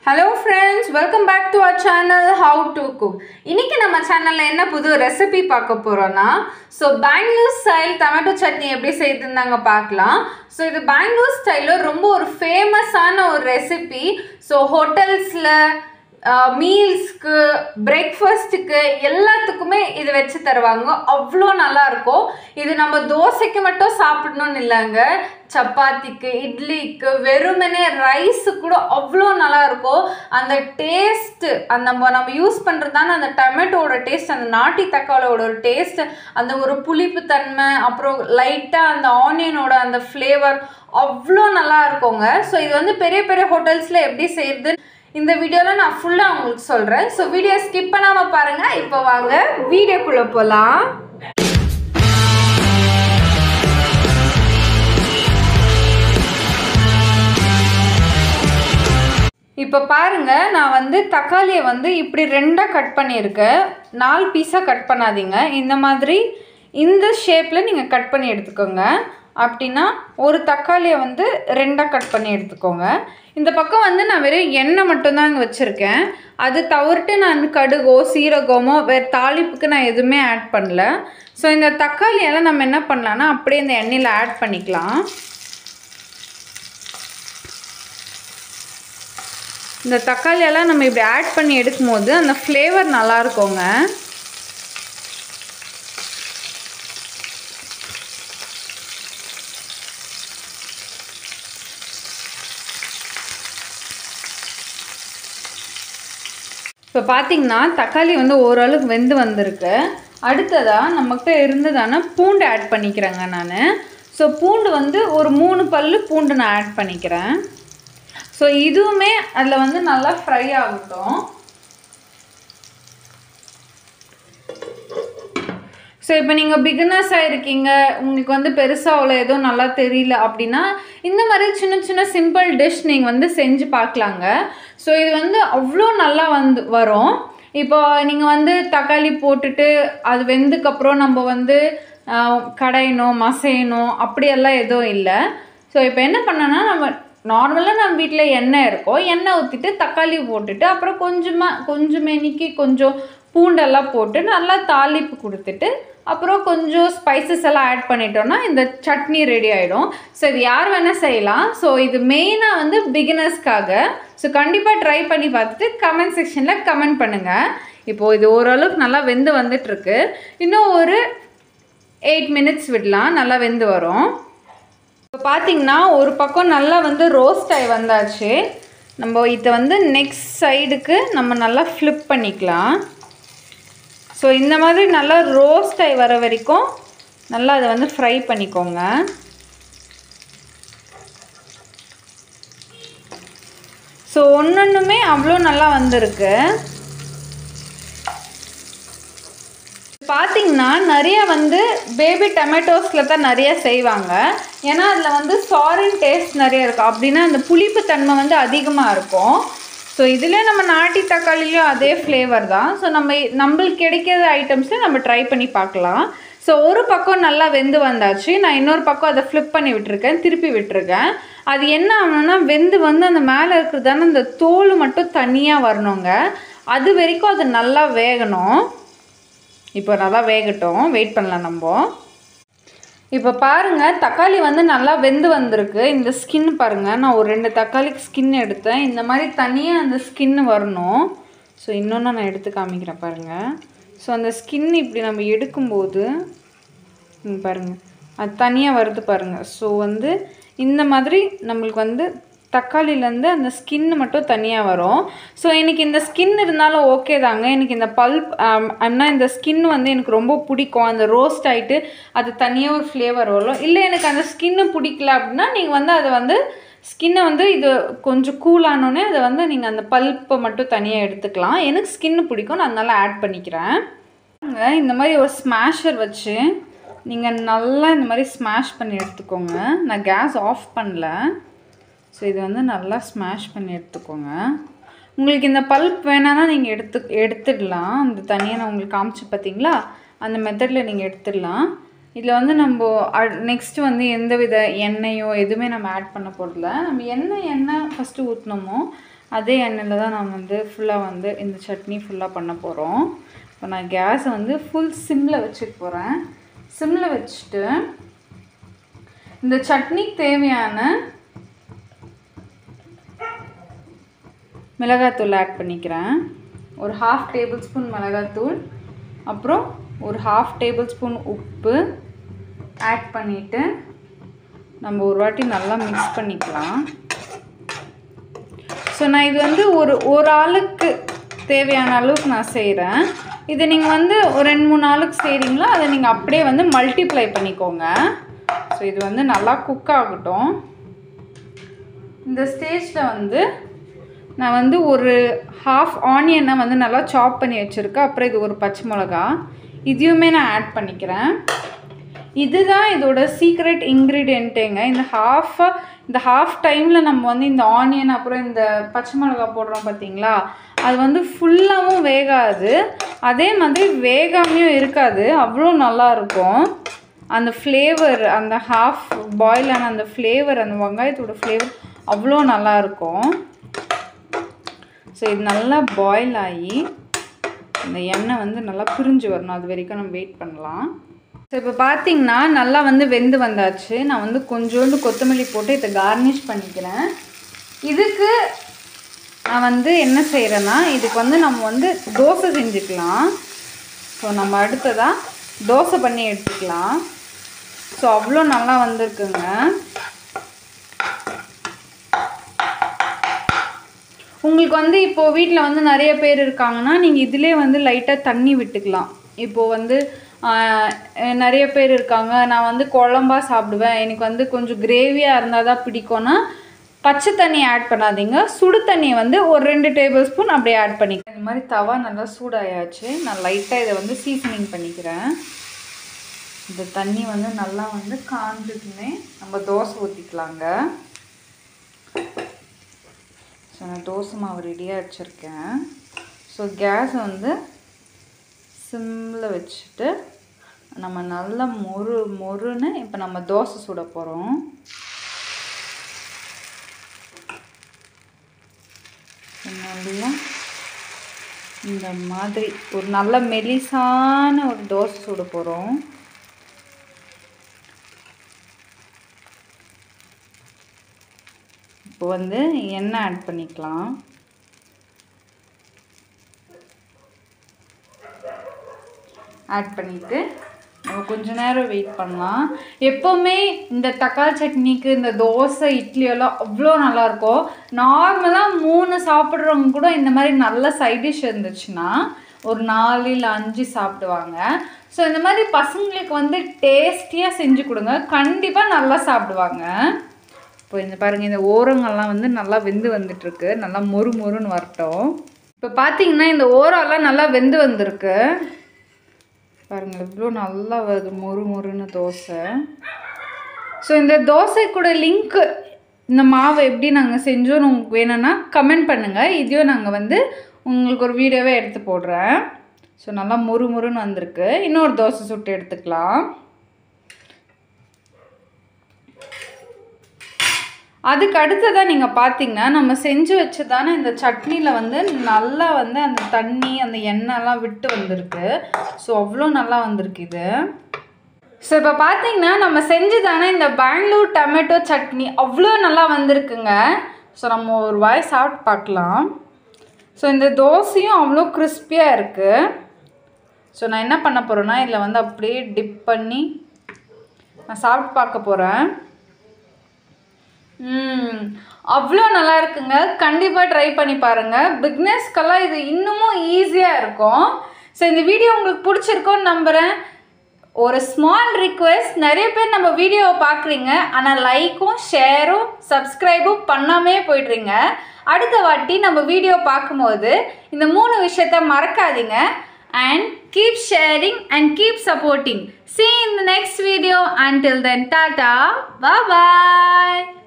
hello friends welcome back to our channel how to cook இன்னைக்கு நம்ம சேனலில் என்ன புது ரெசிபி பார்க்க போகிறோன்னா so Bangalore style tomato chutney எப்படி செய்யுதுன்னு பார்க்கலாம் ஸோ இது பெங்களூர் ஸ்டைலில் ரொம்ப ஒரு ஃபேமஸான ஒரு ரெசிபி ஸோ ஹோட்டல்ஸில் மீல்ஸ்க்கு பிரேக்ஃபாஸ்ட்டுக்கு எல்லாத்துக்குமே இது வச்சு தருவாங்க அவ்வளோ நல்லா இருக்கும் இது நம்ம தோசைக்கு மட்டும் சாப்பிடணும்னு இல்லைங்க சப்பாத்திக்கு இட்லிக்கு வெறுமனே ரைஸு கூட அவ்வளோ நல்லா இருக்கும் அந்த டேஸ்ட்டு அந்த நம்ம நம்ம யூஸ் பண்ணுறதான அந்த டொமேட்டோட டேஸ்ட் அந்த நாட்டி தக்காளியோட ஒரு டேஸ்ட் அந்த ஒரு புளிப்பு தன்மை அப்புறம் லைட்டாக அந்த ஆனியனோட அந்த ஃப்ளேவர் அவ்வளோ நல்லா இருக்குங்க ஸோ இது வந்து பெரிய பெரிய ஹோட்டல்ஸில் எப்படி செய்யுது இந்த வீடியோவில் நான் ஃபுல்லாக உங்களுக்கு சொல்கிறேன் ஸோ வீடியோ ஸ்கிப் பண்ணாமல் பாருங்கள் இப்போ வாங்க வீடியோக்குள்ளே போகலாம் இப்போ பாருங்க நான் வந்து தக்காளியை வந்து இப்படி ரெண்டாக கட் பண்ணியிருக்கேன் நாலு பீஸாக கட் பண்ணாதீங்க இந்த மாதிரி இந்த ஷேப்பில் நீங்கள் கட் பண்ணி எடுத்துக்கோங்க அப்படின்னா ஒரு தக்காளியை வந்து ரெண்டாக கட் பண்ணி எடுத்துக்கோங்க இந்த பக்கம் வந்து நான் வெறும் எண்ணெய் மட்டும்தான் இங்கே வச்சுருக்கேன் அது தவிர்த்து நான் கடுகோ சீரகமோ வேறு தாளிப்புக்கு நான் எதுவுமே ஆட் பண்ணல ஸோ இந்த தக்காளியெல்லாம் நம்ம என்ன பண்ணலான்னா அப்படியே இந்த எண்ணெயில் ஆட் பண்ணிக்கலாம் இந்த தக்காளியெல்லாம் நம்ம இப்படி ஆட் பண்ணி எடுக்கும்போது அந்த ஃப்ளேவர் நல்லா இருக்குங்க இப்போ பார்த்தீங்கன்னா தக்காளி வந்து ஓரளவுக்கு வெந்து வந்திருக்கு அடுத்ததாக நம்மக்கிட்ட இருந்ததான பூண்டு ஆட் பண்ணிக்கிறேங்க நான் ஸோ பூண்டு வந்து ஒரு மூணு பல் பூண்டு நான் ஆட் பண்ணிக்கிறேன் ஸோ இதுவுமே அதில் வந்து நல்லா ஃப்ரை ஆகட்டும் ஸோ இப்போ நீங்கள் பிகினர்ஸாக இருக்கீங்க உங்களுக்கு வந்து பெருசாக அவ்வளோ எதுவும் நல்லா தெரியல அப்படின்னா இந்த மாதிரி சின்ன சின்ன சிம்பிள் டிஷ் நீங்கள் வந்து செஞ்சு பார்க்கலாங்க ஸோ இது வந்து அவ்வளோ நல்லா வந்து வரும் இப்போ நீங்கள் வந்து தக்காளி போட்டுட்டு அது வெந்ததுக்கப்புறம் நம்ம வந்து கடையணும் மசையணும் அப்படியெல்லாம் எதுவும் இல்லை ஸோ இப்போ என்ன பண்ணோன்னா நம்ம நார்மலாக நம்ம வீட்டில் எண்ணெய் இருக்கும் எண்ணெய் ஊற்றிட்டு தக்காளி போட்டுட்டு அப்புறம் கொஞ்சமாக கொஞ்சமேனிக்கு கொஞ்சம் பூண்டெல்லாம் போட்டு நல்லா தாளிப்பு கொடுத்துட்டு அப்புறம் கொஞ்சம் ஸ்பைசஸ் எல்லாம் ஆட் பண்ணிட்டோன்னா இந்த சட்னி ரெடி ஆகிடும் ஸோ இது யார் வேணால் செய்யலாம் ஸோ இது மெயினாக வந்து பிகினர்ஸ்க்காக ஸோ கண்டிப்பாக ட்ரை பண்ணி பார்த்துட்டு கமெண்ட் செக்ஷனில் கமெண்ட் பண்ணுங்கள் இப்போது இது ஓரளவுக்கு நல்லா வெந்து வந்துட்டுருக்கு இன்னும் ஒரு எயிட் மினிட்ஸ் விடலாம் நல்லா வெந்து வரும் இப்போ பார்த்தீங்கன்னா ஒரு பக்கம் நல்லா வந்து ரோஸ்ட் ஆகி வந்தாச்சு நம்ம இதை வந்து நெக்ஸ்ட் சைடுக்கு நம்ம நல்லா ஃப்ளிப் பண்ணிக்கலாம் ஸோ இந்த மாதிரி நல்லா ரோஸ்ட் ஆகி வர வரைக்கும் நல்லா அதை வந்து ஃப்ரை பண்ணிக்கோங்க ஸோ ஒன்று ஒன்றுமே அவ்வளோ நல்லா வந்திருக்கு பார்த்தீங்கன்னா நிறைய வந்து பேபி டொமேட்டோஸில் தான் நிறைய செய்வாங்க ஏன்னா அதில் வந்து ஃபாரின் டேஸ்ட் நிறைய இருக்கும் அப்படின்னா அந்த புளிப்பு தன்மை வந்து அதிகமாக இருக்கும் ஸோ இதில் நம்ம நாட்டி தக்காளிலையும் அதே ஃப்ளேவர் தான் ஸோ நம்ம நம்மளுக்கு கிடைக்கிற ஐட்டம்ஸை நம்ம ட்ரை பண்ணி பார்க்கலாம் ஸோ ஒரு பக்கம் நல்லா வெந்து வந்தாச்சு நான் இன்னொரு பக்கம் அதை ஃப்ளிப் பண்ணி விட்டுருக்கேன் திருப்பி விட்டுருக்கேன் அது என்ன ஆகணும்னா வெந்து வந்து அந்த மேலே இருக்கிறதான அந்த தோல் மட்டும் தனியாக வரணுங்க அது வரைக்கும் அது நல்லா வேகணும் இப்போ நல்லா வேகட்டும் வெயிட் பண்ணலாம் நம்ம இப்போ பாருங்கள் தக்காளி வந்து நல்லா வெந்து வந்திருக்கு இந்த ஸ்கின் பாருங்கள் நான் ஒரு ரெண்டு தக்காளிக்கு ஸ்கின் எடுத்தேன் இந்த மாதிரி தனியாக அந்த ஸ்கின் வரணும் ஸோ இன்னொன்று நான் எடுத்து காமிக்கிறேன் பாருங்கள் ஸோ அந்த ஸ்கின் இப்படி நம்ம எடுக்கும்போது பாருங்கள் அது தனியாக வருது பாருங்கள் ஸோ வந்து இந்த மாதிரி நம்மளுக்கு வந்து தக்காளிலேருந்து அந்த ஸ்கின் மட்டும் தனியாக வரும் ஸோ எனக்கு இந்த ஸ்கின் இருந்தாலும் ஓகே தாங்க எனக்கு இந்த பல்ப் ஆனால் இந்த ஸ்கின் வந்து எனக்கு ரொம்ப பிடிக்கும் அந்த ரோஸ்ட் ஆகிட்டு அது தனியாக ஒரு ஃப்ளேவர் வரும் இல்லை எனக்கு அந்த ஸ்கின்னு பிடிக்கல அப்படின்னா நீங்கள் வந்து அதை வந்து ஸ்கின்னை வந்து இது கொஞ்சம் கூலானோடனே அதை வந்து நீங்கள் அந்த பல்ப்பை மட்டும் தனியாக எடுத்துக்கலாம் எனக்கு ஸ்கின்னு பிடிக்கும் நான் அதனால் ஆட் பண்ணிக்கிறேன் இந்த மாதிரி ஒரு ஸ்மாஷர் வச்சு நீங்கள் நல்லா இந்த மாதிரி ஸ்மாஷ் பண்ணி எடுத்துக்கோங்க நான் கேஸ் ஆஃப் பண்ணல ஸோ இது வந்து நல்லா ஸ்மாஷ் பண்ணி எடுத்துக்கோங்க உங்களுக்கு இந்த பல்ப் வேணான்னா நீங்கள் எடுத்து எடுத்துடலாம் அந்த தனியாக நான் உங்களுக்கு காமிச்சு பார்த்தீங்களா அந்த மெத்தடில் நீங்கள் எடுத்துடலாம் இதில் வந்து நம்ம நெக்ஸ்ட் வந்து எந்த வித எண்ணெயோ எதுவுமே நம்ம ஆட் பண்ண போகிறதில்ல நம்ம என்ன எண்ணெய் ஃபஸ்ட்டு ஊற்றினோமோ அதே எண்ணெயில் தான் நான் வந்து ஃபுல்லாக வந்து இந்த சட்னி ஃபுல்லாக பண்ண போகிறோம் இப்போ நான் கேஸை வந்து ஃபுல் சிம்மில் வச்சுக்க போகிறேன் சிம்மில் வச்சுட்டு இந்த சட்னிக்கு தேவையான மிளகாத்தூள் ஆட் பண்ணிக்கிறேன் ஒரு ஹாஃப் டேபிள் ஸ்பூன் மிளகாத்தூள் அப்புறம் ஒரு ஹாஃப் டேபிள் ஸ்பூன் உப்பு ஆட் பண்ணிவிட்டு நம்ம ஒரு வாட்டி நல்லா மிக்ஸ் பண்ணிக்கலாம் ஸோ நான் இது வந்து ஒரு ஒரு ஆளுக்கு தேவையான அளவுக்கு நான் செய்கிறேன் இதை நீங்கள் வந்து ஒரு ரெண்டு மூணு ஆளுக்கு செய்கிறீங்களோ அதை நீங்கள் அப்படியே வந்து மல்டிப்ளை பண்ணிக்கோங்க ஸோ இது வந்து நல்லா குக் ஆகட்டும் இந்த ஸ்டேஜில் வந்து நான் வந்து ஒரு ஹாஃப் ஆனியனை வந்து நல்லா சாப் பண்ணி வச்சுருக்கேன் அப்புறம் இது ஒரு பச்சை மிளகா இதையுமே நான் ஆட் பண்ணிக்கிறேன் இதுதான் இதோட சீக்ரெட் இன்க்ரீடியண்ட்டுங்க இந்த ஹாஃப் இந்த ஹாஃப் டைமில் நம்ம வந்து இந்த ஆனியன் அப்புறம் இந்த பச்சை மிளகா போடுறோம் பார்த்தீங்களா அது வந்து ஃபுல்லாகவும் வேகாது அதே மாதிரி வேகாமையும் இருக்காது அவ்வளோ நல்லா இருக்கும் அந்த ஃப்ளேவர் அந்த ஹாஃப் பாயில் ஆன அந்த ஃப்ளேவர் அந்த வெங்காயத்தோட ஃப்ளேவர் அவ்வளோ நல்லா இருக்கும் ஸோ இது நல்லா பாயில் ஆகி இந்த எண்ணெய் வந்து நல்லா பிரிஞ்சு வரணும் அது வரைக்கும் நம்ம வெயிட் பண்ணலாம் ஸோ இப்போ பார்த்தீங்கன்னா நல்லா வந்து வெந்து வந்தாச்சு நான் வந்து கொஞ்சோண்டு கொத்தமல்லி போட்டு இதை கார்னிஷ் பண்ணிக்கிறேன் இதுக்கு நான் வந்து என்ன செய்கிறேன்னா இதுக்கு வந்து நம்ம வந்து தோசை செஞ்சுக்கலாம் ஸோ நம்ம அடுத்ததாக தோசை பண்ணி எடுத்துக்கலாம் ஸோ அவ்வளோ நல்லா வந்திருக்குங்க உங்களுக்கு வந்து இப்போது வீட்டில் வந்து நிறைய பேர் இருக்காங்கன்னா நீங்கள் இதிலே வந்து லைட்டாக தண்ணி விட்டுக்கலாம் இப்போது வந்து ஆஹ், நிறைய பேர் இருக்காங்க நான் வந்து குழம்பா சாப்பிடுவேன் எனக்கு வந்து கொஞ்சம் கிரேவியாக இருந்தால் தான் பிடிக்கும்னா பச்சை தண்ணி ஆட் பண்ணாதீங்க சுடு தண்ணி வந்து ஒரு ரெண்டு டேபிள் ஸ்பூன் அப்படியே ஆட் பண்ணிக்கிறேன் இந்த மாதிரி தவா நல்லா சூடாயாச்சு நான் லைட்டாக இதை வந்து சீசனிங் பண்ணிக்கிறேன் இந்த தண்ணி வந்து நல்லா வந்து காஞ்சதுமே நம்ம தோசை ஊற்றிக்கலாங்க ஸோ நான் தோசை மாவு ரெடியாக வச்சுருக்கேன் ஸோ கேஸ் வந்து சிம்மில் வச்சுட்டு நம்ம நல்லா மொறு மொறுன்னு இப்போ நம்ம தோசை சுட போகிறோம் நல்லா இந்த மாதிரி ஒரு நல்ல மெலிசான ஒரு தோசை சுட போகிறோம் இப்போ வந்து எண்ணெய் ஆட் பண்ணிக்கலாம் ஆட் பண்ணிவிட்டு நம்ம கொஞ்ச நேரம் வெயிட் பண்ணலாம் எப்போவுமே இந்த தக்காளி சட்னிக்கு இந்த தோசை இட்லி எல்லாம் அவ்வளோ நல்லாயிருக்கும் நார்மலாக மூணு சாப்பிட்றவங்க கூட இந்த மாதிரி நல்ல சைட் டிஷ் இருந்துச்சுன்னா ஒரு நாலு இல்லை அஞ்சு சாப்பிடுவாங்க ஸோ இந்த மாதிரி பசங்களுக்கு வந்து டேஸ்டியாக செஞ்சு கொடுங்க கண்டிப்பாக நல்லா சாப்பிடுவாங்க இப்போ இந்த பாருங்கள் இந்த ஓரங்கள்லாம் வந்து நல்லா வெந்து வந்துட்டுருக்கு நல்லா மொறு மொறுன்னு வரட்டும் இப்போ பார்த்தீங்கன்னா இந்த ஓரம்லாம் நல்லா வெந்து வந்திருக்கு பாருங்கள் இவ்வளோ நல்லா வருது மொறு மொறுன்னு தோசை ஸோ இந்த தோசை கூட லிங்க்கு இந்த மாவு எப்படி நாங்கள் செஞ்சோன்னு உங்களுக்கு வேணும்னா கமெண்ட் பண்ணுங்கள் இதையும் நாங்கள் வந்து உங்களுக்கு ஒரு வீடியோவே எடுத்து போடுறேன் ஸோ நல்லா மொறு மொறுன்னு வந்திருக்கு இன்னொரு தோசை சுட்டு எடுத்துக்கலாம் அதுக்கு அடுத்ததாக நீங்கள் பார்த்தீங்கன்னா நம்ம செஞ்சு வச்சதானே இந்த சட்னியில் வந்து நல்லா வந்து அந்த தண்ணி அந்த எண்ணெய்லாம் விட்டு வந்திருக்கு ஸோ அவ்வளோ நல்லா வந்திருக்கு இது ஸோ இப்போ பார்த்தீங்கன்னா நம்ம செஞ்சதானே இந்த பெங்களூர் டொமேட்டோ சட்னி அவ்வளோ நல்லா வந்திருக்குங்க ஸோ நம்ம ஒரு வாய் சாப்பிட்டு பார்க்கலாம் ஸோ இந்த தோசையும் அவ்வளோ கிறிஸ்பியாக இருக்குது ஸோ நான் என்ன பண்ண போகிறேன்னா இதில் வந்து அப்படியே டிப் பண்ணி நான் சாப்பிட்டு பார்க்க போகிறேன் ம் அவ்வளோ நல்லா இருக்குங்க கண்டிப்பாக ட்ரை பண்ணி பாருங்கள் பிக்னஸ்க்கெல்லாம் இது இன்னமும் ஈஸியாக இருக்கும் ஸோ இந்த வீடியோ உங்களுக்கு பிடிச்சிருக்கோன்னு நம்புகிறேன் ஒரு ஸ்மால் ரிக்வெஸ்ட் நிறைய பேர் நம்ம வீடியோவை பார்க்குறீங்க ஆனால் லைக்கும் ஷேரும் சப்ஸ்கிரைபும் பண்ணாமே போயிடுறீங்க அடுத்த வாட்டி நம்ம வீடியோ பார்க்கும்போது இந்த மூணு விஷயத்த மறக்காதீங்க and keep sharing and keep supporting see you in the next video until then tata bye bye